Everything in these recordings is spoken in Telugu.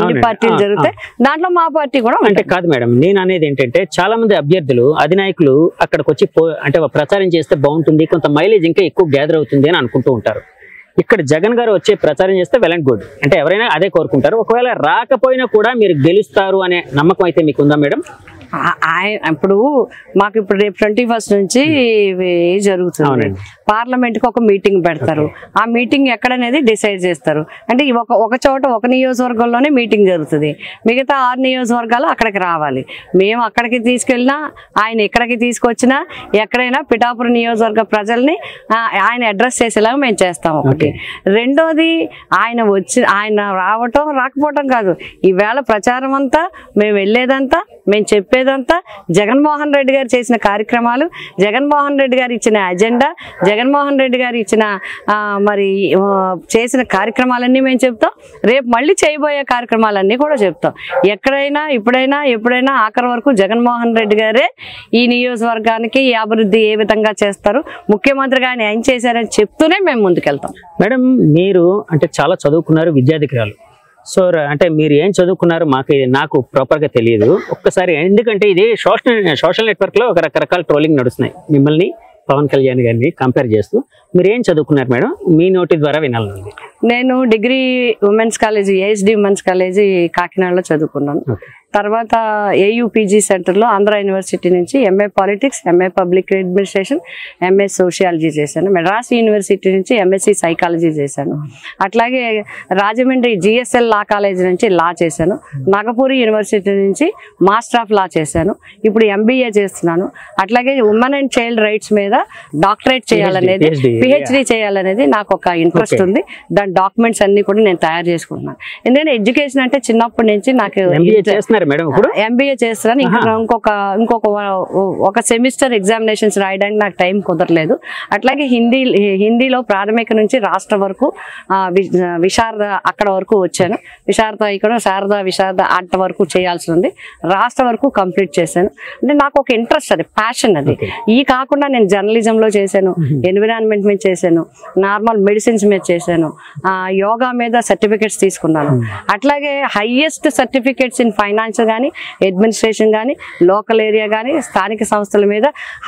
అన్ని అవునండి. పార్టీలు ఆ, జరుగుతాయి దాంట్లో మా పార్టీ కూడా అంటే ఉంటుంది కాదు మేడం నేను అనేది ఏంటంటే చాలా మంది అభ్యర్థులు అధినాయకులు అక్కడికి వచ్చి పో- అంటే ప్రచారం చేస్తే బాగుంటుంది కొంత మైలేజ్ ఇంకా ఎక్కువ గ్యాదర్ అవుతుంది అని అనుకుంటూ ఉంటారు ఇక్కడ జగన్ గారు వచ్చి ప్రచారం చేస్తే వెల్ అండ్ గుడ్ అంటే ఎవరైనా అదే కోరుకుంటారు ఒకవేళ రాకపోయినా కూడా మీరు గెలుస్తారు అనే నమ్మకం అయితే మీకు ఉందా మేడం ఆ- ఆయన ఇప్పుడు మాకు ఇప్పుడు రేపు ట్వంటీ ఫస్ట్ నుంచి ఇవి జరుగుతుంది అవునండి. పార్లమెంట్ కి ఒక మీటింగ్ పెడతారు ఆ మీటింగ్ ఎక్కడనేది డిసైడ్ చేస్తారు అంటే ఈ ఒక ఒక చోట ఒక నియోజకవర్గంలోనే మీటింగ్ జరుగుతుంది మిగతా ఆరు నియోజకవర్గాలు అక్కడికి రావాలి మేము అక్కడికి తీసుకెళ్ళినా ఆయన ఇక్కడికి తీసుకొచ్చినా ఎక్కడైనా పిఠాపురం నియోజకవర్గ ప్రజల్ని ఆ, ఆయన అడ్రస్ చేసేలాగా మేము చేస్తాం ఒకటి రెండోది ఆయన వచ్చి ఆయన రావటం రాకపోవటం కాదు ఈవేళ ప్రచారం అంతా మేము వెళ్ళేదంతా మేము చెప్పేదంతా జగన్మోహన్ రెడ్డి గారు చేసిన కార్యక్రమాలు జగన్మోహన్ రెడ్డి గారు ఇచ్చిన అజెండా జగన్మోహన్ రెడ్డి గారు ఇచ్చిన ఆ, మరి ఆ, చేసిన కార్యక్రమాలన్నీ మేము చెప్తాం రేపు మళ్ళీ చేయబోయే కార్యక్రమాలన్నీ కూడా చెప్తాం ఎక్కడైనా ఇప్పుడైనా ఎప్పుడైనా ఆఖరి వరకు జగన్మోహన్ రెడ్డి గారే ఈ నియోజకవర్గానికి ఈ అభివృద్ధి ఏ విధంగా చేస్తారు ముఖ్యమంత్రిగా ఆయన ఏం చేశారని చెప్తూనే మేము ముందుకెళ్తాం మేడం మీరు అంటే చాలా చదువుకున్నారు విద్యాధికారులు సో ర- అంటే మీరు ఏం చదువుకున్నారు మాకు ఇది నాకు ప్రాపర్ గా తెలియదు ఒక్కసారి ఎందుకంటే ఇది సోషల్ సోషల్ నెట్వర్క్ లో ఒక రకరకాల ట్రోలింగ్ నడుస్తున్నాయి మిమ్మల్ని పవన్ కళ్యాణ్ గారిని కంపేర్ చేస్తూ మీరు ఏం చదువుకున్నారు మేడం మీ నోటి ద్వారా వినాలనుంది నేను degree women's college ASD women's college కాకినాడలో చదువుకున్నాను ఓకే తర్వాత ఏయుపీజీ సెంటర్లో ఆంధ్ర యూనివర్సిటీ నుంచి MA politics MA public administration MA sociology చేశాను మెడ్రాస్ యూనివర్సిటీ నుంచి ఎంఎస్సి సైకాలజీ చేశాను అట్లాగే రాజమండ్రి జిఎస్ఎల్ లా కాలేజ్ నుంచి లా చేశాను నాగపూరి యూనివర్సిటీ నుంచి మాస్టర్ ఆఫ్ లా చేశాను ఇప్పుడు ఎంబీఏ చేస్తున్నాను అట్లాగే ఉమెన్ అండ్ చైల్డ్ రైట్స్ మీద డాక్టరేట్ చేయాలనేది PhD, పిహెచ్డి చేయాలనేది నాకు ఒక ఇంట్రెస్ట్ Okay. ఉంది దాని డాక్యుమెంట్స్ అన్ని కూడా నేను తయారు చేసుకుంటున్నాను ఎందుకంటే ఎడ్యుకేషన్ అంటే చిన్నప్పటి నుంచి నాకు ఎంబీఏ చేస్తున్నారు మేడం ఇప్పుడు ఎంబీఏ చేస్తున్నాను ఇంకా ఆహా. ఇంకొక ఇంకొక వ- ఒక సెమిస్టర్ ఎగ్జామినేషన్స్ రాయడానికి నాకు టైం కుదరలేదు అట్లాగే హిందీ హిందీలో ప్రాథమిక నుంచి రాష్ట్ర వరకు ఆ, వి- విశారద అక్కడ వరకు వచ్చాను విశారద ఇక్కడ శారద విశారద అంత వరకు చేయాల్సి ఉంది రాష్ట్ర వరకు కంప్లీట్ చేశాను అంటే నాకు ఒక ఇంట్రెస్ట్ అది ప్యాషన్ అది Okay. ఈ కాకుండా నేను జర్నలిజం లో చేశాను ఎన్విరాన్మెంట్ మీద చేశాను నార్మల్ మెడిసిన్స్ మీద చేశాను ఆ, యోగా మీద సర్టిఫికెట్స్ తీసుకున్నాను అట్లాగే హైయెస్ట్ సర్టిఫికెట్స్ ఇన్ ఫైనాన్స్ కానీ అడ్మినిస్ట్రేషన్ కానీ లోకల్ ఏరియా కానీ స్థానిక సంస్థల మీద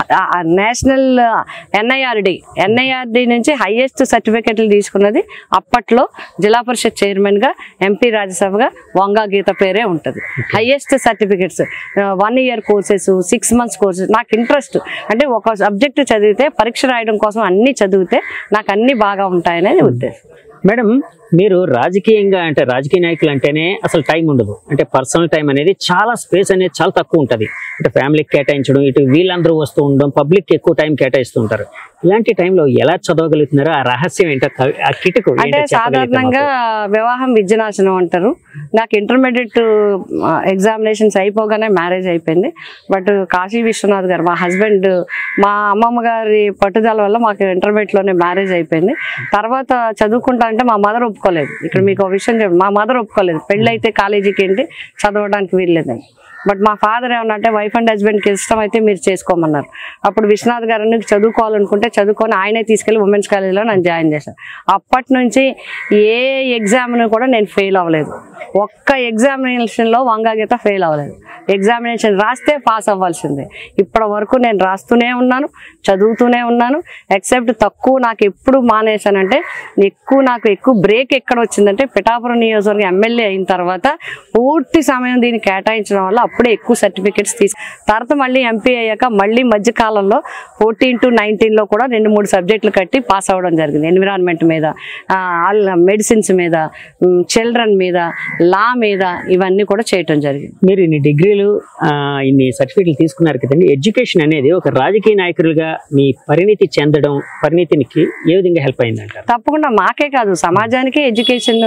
నేషనల్ ఎన్ఐఆర్డి ఎన్ఐఆర్డి నుంచి హైయెస్ట్ సర్టిఫికెట్లు తీసుకున్నది అప్పట్లో జిల్లా పరిషత్ చైర్మన్ గా ఎంపీ రాజ్యసభగా వంగా గీత పేరే ఉంటుంది highest certificates one year courses six months courses నాకు ఇంట్రెస్ట్ అంటే ఒక సబ్జెక్ట్ చదివితే పరీక్ష రాయడం కోసం అన్ని చదివితే నాకు అన్ని బాగా ఉంటాయనేది ఉద్దేశం మేడం మీరు రాజకీయంగా అంటే రాజకీయ నాయకులు అంటేనే అసలు టైం ఉండదు అంటే పర్సనల్ టైం అనేది చాలా స్పేస్ అనేది చాలా తక్కువ ఉంటుంది అంటే ఫ్యామిలీకి కేటాయించడం ఇటు వీళ్ళందరూ వస్తూ ఉండడం పబ్లిక్ ఎక్కువ టైం కేటాయిస్తూ ఉంటారు ఇలాంటి టైంలో ఎలా చదవగలుగుతున్నారో ఆ రహస్యం ఏంటో కవి- ఆ కిటుకు ఏంటో అంటే చెప్పగలిగితే సాధారణంగా మాకు. వివాహం విద్యనాశనం అంటారు నాకు ఇంటర్మీడియట్ ఎగ్జామినేషన్స్ అయిపోగానే మ్యారేజ్ అయిపోయింది బట్ కాశీ విశ్వనాథ్ గారు మా హస్బెండ్ మా అమ్మమ్మ గారి పట్టుదల వల్ల మాకు ఇంటర్మీడియట్ లోనే మ్యారేజ్ అయిపోయింది తర్వాత చదువుకుంటా అంటే మా మదర్ ఒప్పుకోలేదు ఇక్కడ మీకు ఒక విషయం చెప్పు మా మదర్ ఒప్పుకోలేదు పెళ్ళైతే కాలేజీకి ఏంటి చదవడానికి వీల్లేదని బట్ మా ఫాదర్ ఏమన్నా అంటే వైఫ్ అండ్ హస్బెండ్కి ఇష్టం అయితే మీరు చేసుకోమన్నారు అప్పుడు విశ్వనాథ్ గారు నీకు చదువుకోవాలనుకుంటే చదువుకొని ఆయనే తీసుకెళ్లి ఉమెన్స్ కాలేజీలో నన్ను జాయిన్ చేశాను అప్పటి నుంచి ఏ ఎగ్జామ్ను కూడా నేను ఫెయిల్ అవ్వలేదు ఒక్క ఎగ్జామినేషన్లో వంగాగీత ఫెయిల్ అవ్వలేదు ఎగ్జామినేషన్ రాస్తే పాస్ అవ్వాల్సిందే ఇప్పటి వరకు నేను రాస్తూనే ఉన్నాను చదువుతూనే ఉన్నాను ఎక్సెప్ట్ తక్కువ నాకు ఎప్పుడు మానేశానంటే ఎక్కువ నాకు ఎక్కువ బ్రేక్ ఎక్కడ వచ్చిందంటే పిఠాపురం నియోజకవర్గం ఎమ్మెల్యే అయిన తర్వాత పూర్తి సమయం దీన్ని కేటాయించడం వల్ల అప్పుడే ఎక్కువ సర్టిఫికెట్స్ తీసు తర్వాత మళ్ళీ ఎంపీ అయ్యాక మళ్ళీ మధ్య కాలంలో ఫోర్టీన్ టు నైన్టీన్లో కూడా రెండు మూడు సబ్జెక్టులు కట్టి పాస్ అవ్వడం జరిగింది ఎన్విరాన్మెంట్ మీద మెడిసిన్స్ మీద చిల్డ్రన్ మీద లా మీద ఇవన్నీ కూడా చేయటం జరిగింది మీరు ఇన్ని డిగ్రీలు ఆ, ఇన్ని సర్టిఫికెట్లు తీసుకున్నారు కదండి ఎడ్యుకేషన్ అనేది ఒక రాజకీయ నాయకులుగా మీ పరిణితి చెందడం పరిణితికి ఏ విధంగా హెల్ప్ అయిందంటారు తప్పకుండా మాకే కాదు సమాజానికి ఎడ్యుకేషన్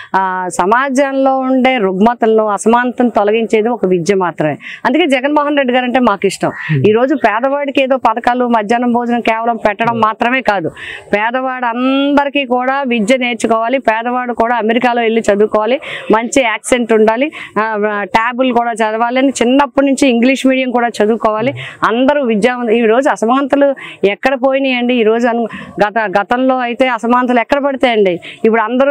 సమాజంలో ఉండే రుగ్మతలను అసమానతను తొలగించేది ఒక విద్య మాత్రమే అందుకే జగన్మోహన్ రెడ్డి గారు అంటే మాకు ఇష్టం ఈ రోజు పేదవాడికి ఏదో పథకాలు మధ్యాహ్నం భోజనం కేవలం పెట్టడం మాత్రమే కాదు పేదవాడు అందరికీ కూడా విద్య నేర్చుకోవాలి పేదవాడు కూడా అమెరికాలో వెళ్ళి చదువుకోవాలి మంచి యాక్సెంట్ ఉండాలి ట్యాబులు కూడా చదవాలి పిల్లల్ని చిన్నప్పటి నుంచి ఇంగ్లీష్ మీడియం కూడా చదువుకోవాలి అందరూ విద్యావంతులు ఈ రోజు అసమానతలు ఎక్కడ పోయినాయండి ఈ రోజు అను- గత గతంలో అయితే అసమానతలు ఎక్కడ పడతాయండి ఇప్పుడు అందరూ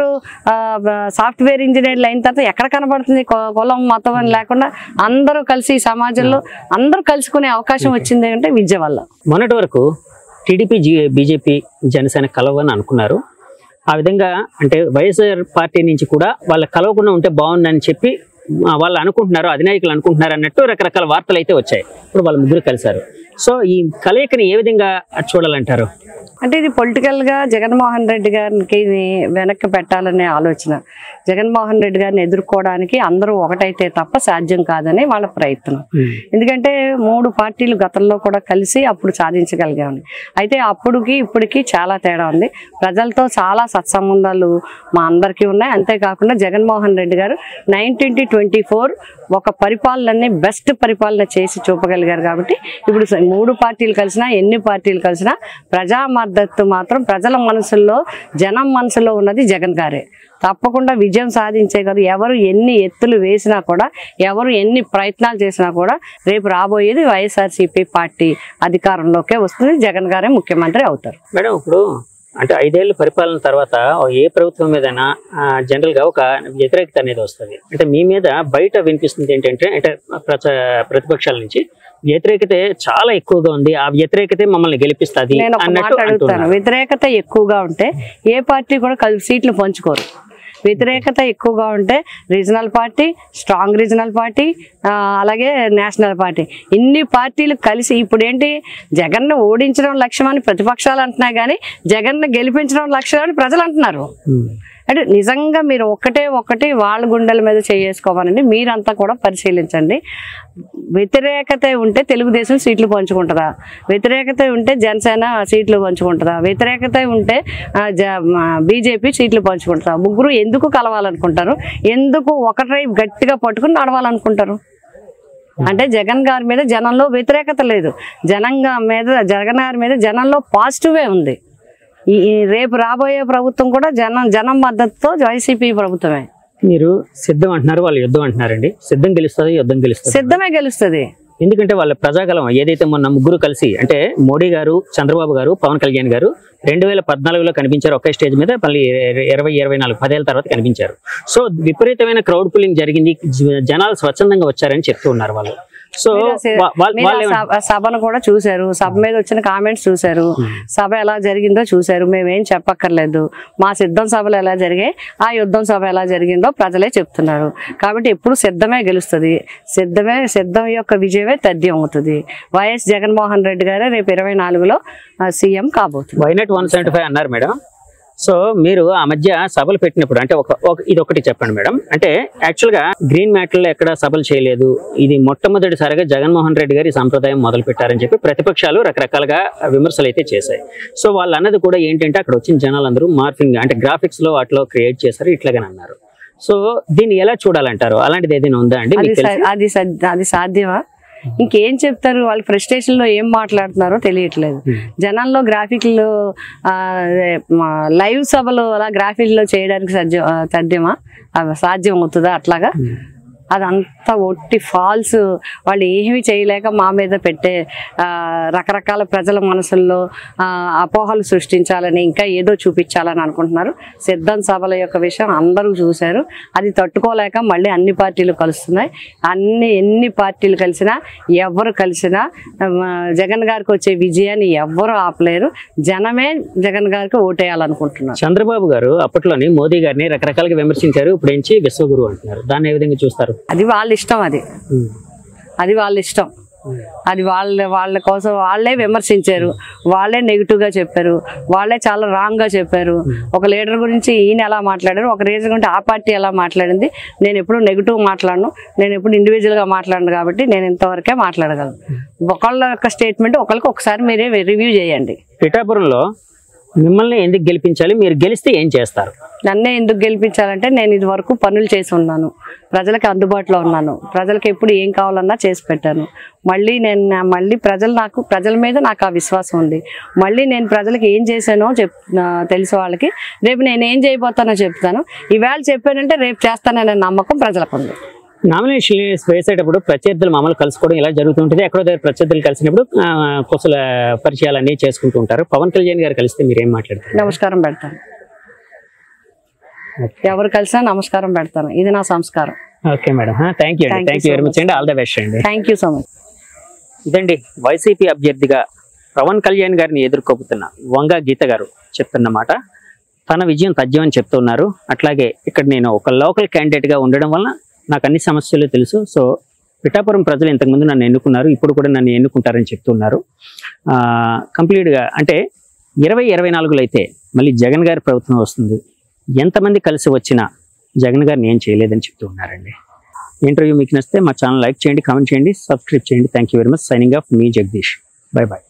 సాఫ్ట్వేర్ ఇంజనీర్లు అయిన తర్వాత ఎక్కడ కనబడుతుంది కొ- కులం మతం అని లేకుండా అందరూ కలిసి ఈ సమాజంలో అందరూ కలుసుకునే అవకాశం వచ్చింది అంటే విద్య వల్ల మొన్నటి వరకు టీడీపీ జీ బీజేపీ జనసేన కలవని అనుకున్నారు ఆ విధంగా అంటే వైఎస్ఆర్ పార్టీ నుంచి కూడా వాళ్ళ కలవకుండా ఉంటే బాగుందని చెప్పి ఆ, వాళ్ళు అనుకుంటున్నారు అధినాయకులు అనుకుంటున్నారు అన్నట్టు రకరకాల వార్తలు అయితే వచ్చాయి ఇప్పుడు వాళ్ళ ముగ్గురు కలిశారు సో ఈ కలయికని ఏ విధంగా చూడాలంటారు అంటే ఇది పొలిటికల్ గా జగన్మోహన్ రెడ్డి గారికి వెనక్కి పెట్టాలనే ఆలోచన జగన్మోహన్ రెడ్డి గారిని ఎదుర్కోవడానికి అందరూ ఒకటైతే తప్ప సాధ్యం కాదని వాళ్ళ ప్రయత్నం ఎందుకంటే మూడు పార్టీలు గతంలో కూడా కలిసి అప్పుడు సాధించగలిగాము అయితే అప్పుడుకి ఇప్పటికి చాలా తేడా ఉంది ప్రజలతో చాలా సత్సంబంధాలు మా అందరికీ ఉన్నాయి అంతేకాకుండా జగన్మోహన్ రెడ్డి గారు నైన్టీన్ టు ట్వంటీ ఫోర్ ఒక పరిపాలనని బెస్ట్ పరిపాలన చేసి చూపగలిగారు కాబట్టి ఇప్పుడు స- మూడు పార్టీలు కలిసినా ఎన్ని పార్టీలు కలిసినా ప్రజా మద్దతు మాత్రం ప్రజల మనసుల్లో జనం మనసులో ఉన్నది జగన్ గారే తప్పకుండా విజయం సాధించే కదా ఎవరు ఎన్ని ఎత్తులు వేసినా కూడా ఎవరు ఎన్ని ప్రయత్నాలు చేసినా కూడా రేపు రాబోయేది వైఎస్ఆర్సీపీ పార్టీ అధికారంలోకే వస్తుంది జగన్ గారే ముఖ్యమంత్రి అవుతారు మేడం ఇప్పుడు అంటే ఐదేళ్ల పరిపాలన తర్వాత ఏ ప్రభుత్వం మీదైనా ఆ, జనరల్ గా ఒక వ్యతిరేకత అనేది వస్తుంది అంటే మీ మీద బయట వినిపిస్తుంది ఏంటంటే అంటే ప్రచ- ప్రతిపక్షాల నుంచి వ్యతిరేకత చాలా ఎక్కువగా ఉంది ఆ వ్యతిరేకతే మమ్మల్ని గెలిపిస్తుంది నేను ఒక మాట అన్నట్టు అడుగుతాను అంటున్నారు వ్యతిరేకత ఎక్కువగా ఉంటే ఏ పార్టీ కూడా కలిసి సీట్లు పంచుకోరు వ్యతిరేకత ఎక్కువగా ఉంటే regional party strong regional party ఆ, అలాగే నేషనల్ పార్టీ ఇన్ని పార్టీలు కలిసి ఇప్పుడు ఏంటి జగన్ను ఓడించడం లక్ష్యం అని ప్రతిపక్షాలు అంటున్నాయి కానీ జగన్ను గెలిపించడం లక్ష్యం అని ప్రజలు అంటున్నారు ఉమ్. అంటే నిజంగా మీరు ఒక్కటే ఒక్కటి వాళ్ళ గుండెల మీద చేసుకోవాలండి మీరంతా కూడా పరిశీలించండి వ్యతిరేకత ఉంటే తెలుగుదేశం సీట్లు పంచుకుంటుందా వ్యతిరేకత ఉంటే జనసేన సీట్లు పంచుకుంటుందా వ్యతిరేకత ఉంటే బీజేపీ సీట్లు పంచుకుంటుందా ముగ్గురు ఎందుకు కలవాలనుకుంటారు ఎందుకు ఒకటై గట్టిగా పట్టుకుని నడవాలనుకుంటారు అంటే జగన్ గారి మీద జనంలో వ్యతిరేకత లేదు జనంగా మీద జగన్ గారి మీద జనంలో పాజిటివే ఉంది ఈ ఈ రేపు రాబోయే ప్రభుత్వం కూడా జనం జనం మద్దతుతో వైసీపీ ప్రభుత్వమే మీరు సిద్ధం అంటున్నారు వాళ్ళు యుద్ధం అంటున్నారండి సిద్ధం గెలుస్తుంది యుద్ధం గెలుస్తుంది సిద్ధమే గెలుస్తుంది ఎందుకంటే వాళ్ళ ప్రజాగలం ఏదైతే మొన్న ముగ్గురు కలిసి అంటే మోడీ గారు చంద్రబాబు గారు పవన్ కళ్యాణ్ గారు రెండు వేల పద్నాలుగులో కనిపించారు ఒకే స్టేజ్ మీద మళ్ళీ ఇరవై ఇరవై నాలుగు పదేళ్ల తర్వాత కనిపించారు సో విపరీతమైన క్రౌడ్ పుల్లింగ్ జరిగింది జ- జనాలు స్వచ్ఛందంగా వచ్చారని చెప్తూ ఉన్నారు వాళ్ళు సో వా- వాళ్ళ- మీరు వాళ్ళు ఆ ఏమంటారు? సభ- సభను కూడా చూశారు సభ మీద వచ్చిన కామెంట్స్ చూశారు సభ ఎలా జరిగిందో చూశారు మేమేం చెప్పక్కర్లేదు మా సిద్ధం సభలు ఎలా జరిగాయి ఆ యుద్ధం సభ ఎలా జరిగిందో ప్రజలే చెప్తున్నారు కాబట్టి ఎప్పుడు సిద్ధమే గెలుస్తుంది సిద్ధమే సిద్ధం యొక్క విజయమే తథ్యం అవుతుంది వైఎస్ జగన్మోహన్ రెడ్డి గారే రేపు ఇరవై నాలుగులో సీఎం కాబోతుంది వైనట్ వన్ సెవెంటీ ఫైవ్ అన్నారు మేడం సో మీరు ఆ మధ్య సభలు పెట్టినప్పుడు అంటే ఒక ఒక- ఇది ఒకటి చెప్పండి మేడం అంటే యాక్చువల్ గా గ్రీన్ మ్యాట్లో ఎక్కడ సభలు చేయలేదు ఇది మొట్టమొదటిసారిగా జగన్మోహన్ రెడ్డి గారి సంప్రదాయం మొదలు పెట్టారని చెప్పి ప్రతిపక్షాలు రకరకాలుగా విమర్శలు అయితే చేశాయి సో వాళ్ళు అన్నది కూడా ఏంటంటే అక్కడ వచ్చిన జనాలందరూ మార్ఫింగ్ అంటే గ్రాఫిక్స్ లో వాటిలో క్రియేట్ చేశారు ఇట్లాగని అన్నారు సో దీన్ని ఎలా చూడాలంటారు అలాంటిది ఏదైనా ఉందా అండి అది మీకు తెలిసి సా- అది సద్- అది సాధ్యమా ఇంకేం చెప్తారు వాళ్ళు ఫ్రస్ట్రేషన్ లో ఏం మాట్లాడుతున్నారో తెలియట్లేదు జనాల్లో గ్రాఫిక్లు లైవ్ సభలు అలా గ్రాఫిక్లో చేయడానికి సాధ్యం ఆ, సాధ్యమా అవి సాధ్యం అవుతుందా అట్లాగా అదంతా ఒట్టి ఫాల్స్ వాళ్ళు ఏమీ చేయలేక మా మీద పెట్టే ఆ, రకరకాల ప్రజల మనసుల్లో ఆ, అపోహలు సృష్టించాలని ఇంకా ఏదో చూపించాలని అనుకుంటున్నారు సిద్ధం సభల యొక్క విషయం అందరూ చూశారు అది తట్టుకోలేక మళ్ళీ అన్ని పార్టీలు కలుస్తున్నాయి అన్ని ఎన్ని పార్టీలు కలిసినా ఎవరు కలిసినా ఆ, జగన్ గారికి వచ్చే విజయాన్ని ఎవ్వరు ఆపలేరు జనమే జగన్ గారికి ఓటేయాలనుకుంటున్నారు చంద్రబాబు గారు అప్పట్లోని మోదీ గారిని రకరకాలుగా విమర్శించారు ఇప్పుడు నుంచి విశ్వగురు అంటున్నారు దాన్ని ఏ విధంగా చూస్తారు అది వాళ్ళ ఇష్టం అది అది వాళ్ళ ఇష్టం అది వాళ్ళ వాళ్ళ కోసం వాళ్ళే విమర్శించారు వాళ్ళే నెగిటివ్ గా చెప్పారు వాళ్ళే చాలా రాంగ్ గా చెప్పారు ఒక లీడర్ గురించి ఈయన ఎలా మాట్లాడారు ఒక రీజన్ గురించి ఆ పార్టీ ఎలా మాట్లాడింది నేను ఎప్పుడు నెగిటివ్ మాట్లాడను నేను ఎప్పుడు ఇండివిజువల్ గా మాట్లాడను కాబట్టి నేను ఇంతవరకే మాట్లాడగలను ఒకళ్ళ యొక్క స్టేట్మెంట్ ఒకరికి ఒకసారి మీరే రివ్యూ చేయండి పిఠాపురంలో మిమ్మల్ని ఎందుకు గెలిపించాలి మీరు గెలిస్తే ఏం చేస్తారు నన్నే ఎందుకు గెలిపించాలంటే నేను ఇది వరకు పనులు చేసి ఉన్నాను ప్రజలకు అందుబాటులో ఉన్నాను ప్రజలకు ఎప్పుడు ఏం కావాలన్నా చేసి పెట్టాను మళ్ళీ నేను నా- మళ్ళీ ప్రజలు నాకు ప్రజల మీద నాకు ఆ విశ్వాసం ఉంది మళ్ళీ నేను ప్రజలకు ఏం చేశానో చెప్ ఆ, తెలుసు వాళ్ళకి రేపు నేను ఏం చేయబోతానో చెప్తాను ఈవేళ చెప్పానంటే రేపు చేస్తాననే నమ్మకం ప్రజలకు ఉంది నామినేషన్ వేసేటప్పుడు ప్రత్యర్థులు మామూలు కలుసుకోవడం ఇలా జరుగుతుంటుంది ఎక్కడో దగ్గర ప్రత్యర్థులు కలిసినప్పుడు ఆ, కుశల పరిచయాలు అన్నీ చేసుకుంటూ ఉంటారు పవన్ కళ్యాణ్ గారు కలిస్తే మీరు ఏం మాట్లాడతారు నమస్కారం పెడతాను ఎవరు కలిసినా నమస్కారం పెడతాను ఇది నా సంస్కారం ఓకే మేడం థ్యాంక్ యూ అండి Thank you thank you so very much much. అండి ఆల్ ద బెస్ట్ అండి థ్యాంక్ యూ సో మచ్ ఇదండి వైసీపీ అభ్యర్థిగా పవన్ కళ్యాణ్ గారిని ఎదుర్కోబోతున్న వంగ గీత గారు చెప్తున్నమాట తన విజయం తథ్యమని చెప్తున్నారు అట్లాగే ఇక్కడ నేను ఒక లోకల్ క్యాండిడేట్ గా ఉండడం వల్ల నాకు అన్ని సమస్యలు తెలుసు సో పిఠాపురం ప్రజలు ఇంతకుముందు నన్ను ఎన్నుకున్నారు ఇప్పుడు కూడా నన్ను ఎన్నుకుంటారని చెప్తున్నారు ఆ, complete గా అంటే ఇరవై ఇరవై నాలుగులో అయితే మళ్ళీ జగన్ గారి ప్రభుత్వం వస్తుంది ఎంతమంది కలిసి వచ్చినా జగన్ గారిని ఏం చేయలేదని చెప్తూ ఉన్నారండి ఇంటర్వ్యూ మీకు నచ్చితే మా ఛానల్ లైక్ చేయండి కామెంట్ చేయండి సబ్స్క్రైబ్ చేయండి thank you very much signing off మీ జగదీష్ బై బాయ్